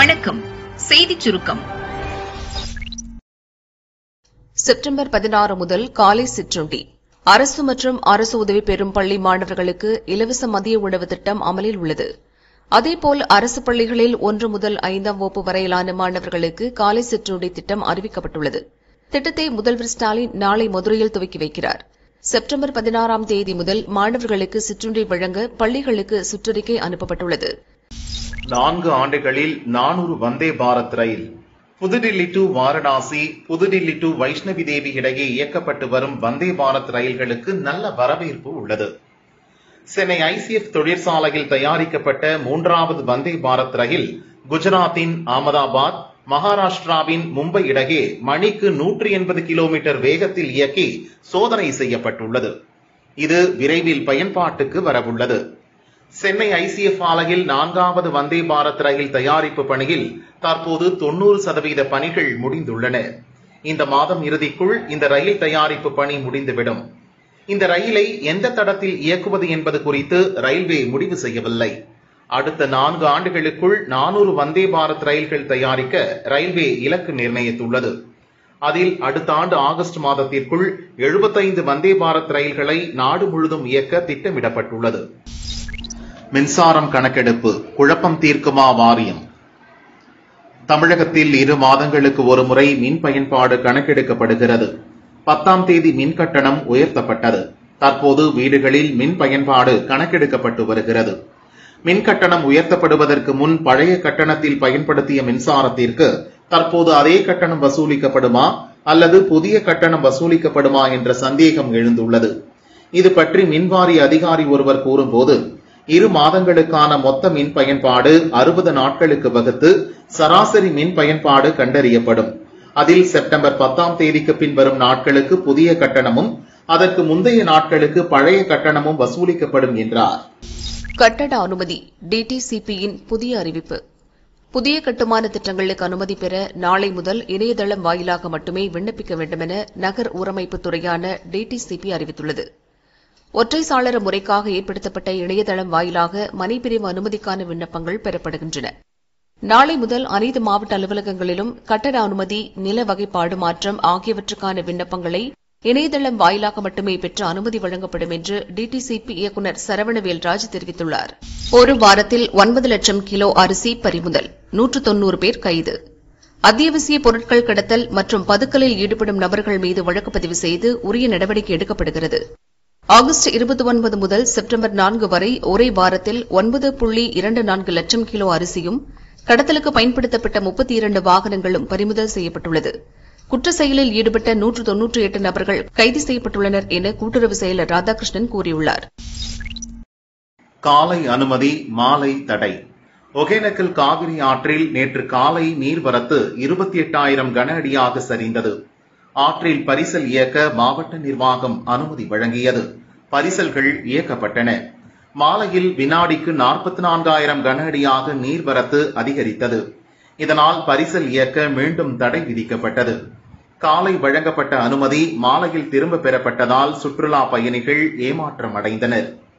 வணக்கம் செய்திச் சுருக்கம் செப்டம்பர் பதினாறு முதல் காலை சிற்றுண்டி அரசு மற்றும் அரசு உதவி பெறும் பள்ளி மாணவர்களுக்கு இலவச மதிய உணவு திட்டம் அமலில் உள்ளது அதேபோல் அரசு பள்ளிகளில் ஒன்று முதல் ஐந்தாம் வகுப்பு வரையிலான மாணவர்களுக்கு காலை சிற்றுண்டி திட்டம் அறிவிக்கப்பட்டுள்ளது திட்டத்தை முதல்வர் ஸ்டாலின் நாளை மதுரையில் துவக்கி வைக்கிறார் செப்டம்பர் பதினாறாம் தேதி முதல் மாணவர்களுக்கு சிற்றுண்டி வழங்க பள்ளிகளுக்கு சுற்றறிக்கை அனுப்பப்பட்டுள்ளது நான்கு ஆண்டுகளில் நானூறு வந்தே பாரத் ரயில் புதுடில்லி டு வாரணாசி புதுடில்லி டு வைஷ்ணவி தேவி இடையே இயக்கப்பட்டு வரும் வந்தே பாரத் ரயில்களுக்கு நல்ல வரவேற்பு உள்ளது சென்னை ஐசிஎஃப் தொழிற்சாலையில் தயாரிக்கப்பட்ட மூன்றாவது வந்தே பாரத் ரயில் குஜராத்தின் அகமதாபாத் மகாராஷ்டிராவின் மும்பை இடையே மணிக்கு நூற்றி எண்பது கிலோமீட்டர் வேகத்தில் இயக்கி சோதனை செய்யப்பட்டுள்ளது இது விரைவில் பயன்பாட்டுக்கு வரவுள்ளது சென்னை ஐசிஎஃப் ஆலையில் நான்காவது வந்தே பாரத் ரயில் தயாரிப்பு பணியில் தற்போது தொண்ணூறு சதவீத பணிகள் முடிந்துள்ளன இந்த மாதம் இறுதிக்குள் இந்த ரயில் தயாரிப்பு பணி முடிந்துவிடும் இந்த ரயிலை எந்த தடத்தில் இயக்குவது என்பது குறித்து ரயில்வே முடிவு செய்யவில்லை அடுத்த நான்கு ஆண்டுகளுக்குள் நானூறு வந்தே பாரத் ரயில்கள் தயாரிக்க ரயில்வே இலக்கு நிர்ணயித்துள்ளது அதில் அடுத்த ஆண்டு ஆகஸ்ட் மாதத்திற்குள் எழுபத்தைந்து வந்தே பாரத் ரயில்களை நாடு முழுதும் இயக்க திட்டமிடப்பட்டுள்ளது மின்சாரம் கணக்கெடுப்பு குழப்பம் தீர்க்குமா வாரியம் தமிழகத்தில் இரு மாதங்களுக்கு ஒரு முறை மின் பயன்பாடு கணக்கெடுக்கப்படுகிறது பத்தாம் தேதி மின் கட்டணம் உயர்த்தப்பட்டது தற்போது வீடுகளில் மின் பயன்பாடு கணக்கெடுக்கப்பட்டு வருகிறது மின் கட்டணம் உயர்த்தப்படுவதற்கு முன் பழைய கட்டணத்தில் பயன்படுத்திய மின்சாரத்திற்கு தற்போது அதே கட்டணம் வசூலிக்கப்படுமா அல்லது புதிய கட்டணம் வசூலிக்கப்படுமா என்ற சந்தேகம் எழுந்துள்ளது இது பற்றி மின்வாரிய அதிகாரி ஒருவர் கூறும்போது இரு மாதங்களுக்கான மொத்த மின் பயன்பாடு அறுபது நாட்களுக்கு வகுத்து சராசரி மின் பயன்பாடு கண்டறியப்படும் அதில் செப்டம்பர் பத்தாம் தேதிக்கு பின் வரும் நாட்களுக்கு புதிய கட்டணமும் அதற்கு முந்தைய நாட்களுக்கு பழைய கட்டணமும் வசூலிக்கப்படும் என்றார் கட்டட அனுமதி டிடிசிபியின் புதிய அறிவிப்பு புதிய கட்டுமான திட்டங்களுக்கு அனுமதி பெற நாளை முதல் இணையதளம் வாயிலாக மட்டுமே விண்ணப்பிக்க வேண்டுமென நகர் ஊரமைப்பு துறையான டிடிசிபி அறிவித்துள்ளது ஒற்றை சாளர முறைக்காக ஏற்படுத்தப்பட்ட இணையதளம் வாயிலாக மனைப்பிரிவு அனுமதிக்கான விண்ணப்பங்கள் பெறப்படுகின்றன நாளை முதல் அனைத்து மாவட்ட அலுவலகங்களிலும் கட்டட அனுமதி நில வகைப்பாடு மாற்றம் ஆகியவற்றுக்கான விண்ணப்பங்களை இணையதளம் வாயிலாக மட்டுமே பெற்று அனுமதி வழங்கப்படும் என்று டிடிசிபி இயக்குநர் சரவணவேல்ராஜ் தெரிவித்துள்ளார் ஒரு வாரத்தில் ஒன்பது லட்சம் கிலோ அரிசி பறிமுதல் நூற்று தொன்னூறு பேர் கைது அத்தியாவசிய பொருட்கள் கடத்தல் மற்றும் பதுக்கலில் ஈடுபடும் நபர்கள் மீது வழக்கு பதிவு செய்து உரிய நடவடிக்கை எடுக்கப்படுகிறது ஆகஸ்ட் இருபத்தி ஒன்பது முதல் செப்டம்பர் நான்கு வரை ஒரே வாரத்தில் ஒன்பது புள்ளி இரண்டு நான்கு லட்சம் கிலோ அரிசியும் கடத்தலுக்கு பயன்படுத்தப்பட்ட முப்பத்தி இரண்டு வாகனங்களும் பறிமுதல் செய்யப்பட்டுள்ளது குற்ற செயலில் ஈடுபட்ட நூற்று தொன்னூற்றி எட்டு நபர்கள் கைது செய்யப்பட்டுள்ளனர் என கூட்டுறவு செயலர் ராதாகிருஷ்ணன் கூறியுள்ளார் காலை அனுமதி மாலை தடை ஒகேனக்கல் காவிரி ஆற்றில் நேற்று காலை நீர்வரத்து இருபத்தி எட்டாயிரம் கன அடியாக சரிந்தது ஆற்றில் பரிசல் இயக்க மாவட்ட நிர்வாகம் அனுமதி வழங்கியது பரிசல்கள் இயக்கப்பட்டன மாலையில் வினாடிக்கு நாற்பத்தி நான்காயிரம் கன அடியாக நீர்வரத்து அதிகரித்தது இதனால் பரிசல் இயக்க மீண்டும் தடை விதிக்கப்பட்டது காலை வழங்கப்பட்ட அனுமதி மாலையில் திரும்ப பெறப்பட்டதால் சுற்றுலா பயணிகள் ஏமாற்றம் அடைந்தனர்